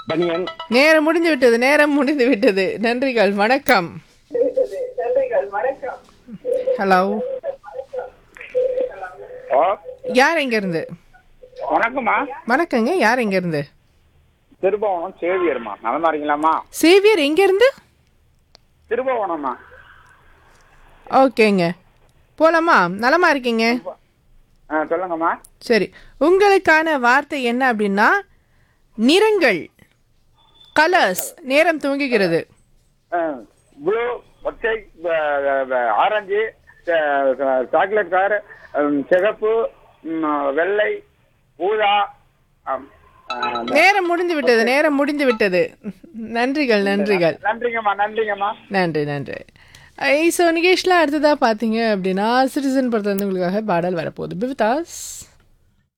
பனியன் நேரம் முடிந்து விட்டது நேரம் முடிந்து விட்டது நன்றிகள் வணக்கம் ஹலோ ஓ யார் எங்க இருந்து வணக்கம்மா வணக்கங்க யார் எங்க இருந்து திருபுவனம் சேவியர்மா நலமா இருக்கீங்களாம்மா சேவியர் எங்க இருந்து திருபுவனம்மா ஓகேங்க போலாமா நலமா இருக்கீங்க ஆ சொல்லுங்கம்மா சரி உங்களுக்கான வார்த்தை என்ன அப்படின்னா நிறங்கள் கலர்ஸ் நேரம் துவங்குகிறது ப்ளூ ஒற்றை ஆரஞ்சு சாக்லேட் கார் சிகப்பு ம், வெள்ளை ஊதா ஆம், ஆ, நேரம் முடிந்து விட்டது நேரம் முடிந்து விட்டது நன்றிகள் நன்றிகள் நன்றிங்கம்மா நன்றிங்கம்மா நன்றி நன்றி ஸோ நிகேஷ்லாம் அடுத்ததாக பார்த்தீங்க அப்படின்னா சிட்டிசன் படத்துல இருந்து உங்களுக்காக பாடல் வரப்போகுது பிவிதாஸ்